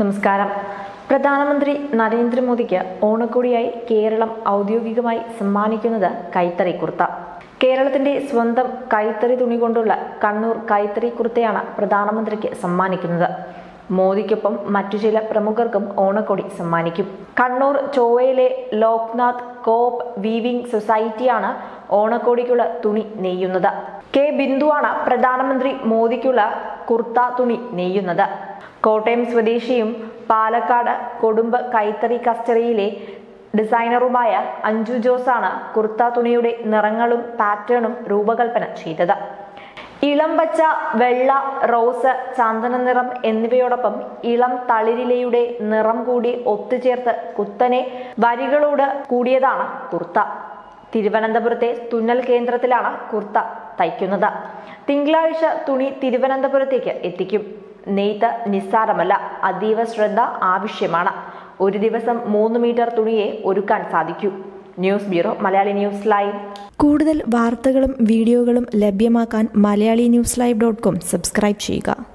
നമസ്കാരം പ്രധാനമന്ത്രി നരേന്ദ്രമോദിക്ക് ഓണക്കോടിയായി കേരളം ഔദ്യോഗികമായി സമ്മാനിക്കുന്നത് കൈത്തറി കുർത്ത കേരളത്തിന്റെ സ്വന്തം കൈത്തറി തുണി കൊണ്ടുള്ള കണ്ണൂർ കൈത്തറി കുർത്തയാണ് പ്രധാനമന്ത്രിക്ക് സമ്മാനിക്കുന്നത് മോദിക്കൊപ്പം മറ്റു ചില പ്രമുഖർക്കും ഓണക്കൊടി സമ്മാനിക്കും കണ്ണൂർ ചോവയിലെ ലോക്നാഥ് കോപ്പ് വീവിംഗ് സൊസൈറ്റിയാണ് ഓണക്കോടിക്കുള്ള തുണി നെയ്യുന്നത് കെ ബിന്ദുവാണ് പ്രധാനമന്ത്രി മോദിക്കുള്ള കുർത്ത തുണി നെയ്യുന്നത് കോട്ടയം സ്വദേശിയും പാലക്കാട് കൊടുമ്പ് കൈത്തറി കസ്റ്ററിയിലെ ഡിസൈനറുമായ അഞ്ജു ജോസാണ് കുർത്ത തുണിയുടെ നിറങ്ങളും പാറ്റേണും രൂപകൽപ്പന ചെയ്തത് ഇളം പച്ച വെള്ള റോസ് ചന്ദന നിറം എന്നിവയോടൊപ്പം ഇളം തളിരിലയുടെ നിറം കൂടി ഒത്തുചേർത്ത് കുത്തനെ വരികളോട് കൂടിയതാണ് കുർത്ത തിരുവനന്തപുരത്തെ തുന്നൽ കേന്ദ്രത്തിലാണ് കുർത്ത തയ്ക്കുന്നത് തിങ്കളാഴ്ച തുണി തിരുവനന്തപുരത്തേക്ക് എത്തിക്കും നെയ്ത്ത് നിസ്സാരമല്ല അതീവ ശ്രദ്ധ ആവശ്യമാണ് ഒരു ദിവസം മൂന്ന് മീറ്റർ തുണിയെ ഒരുക്കാൻ സാധിക്കൂ news bureau Malayali news live കൂടുതൽ വാർത്തകളും വീഡിയോകളും ലഭ്യമാക്കാൻ Malayali news live dot com subscribe ചെയ്യുക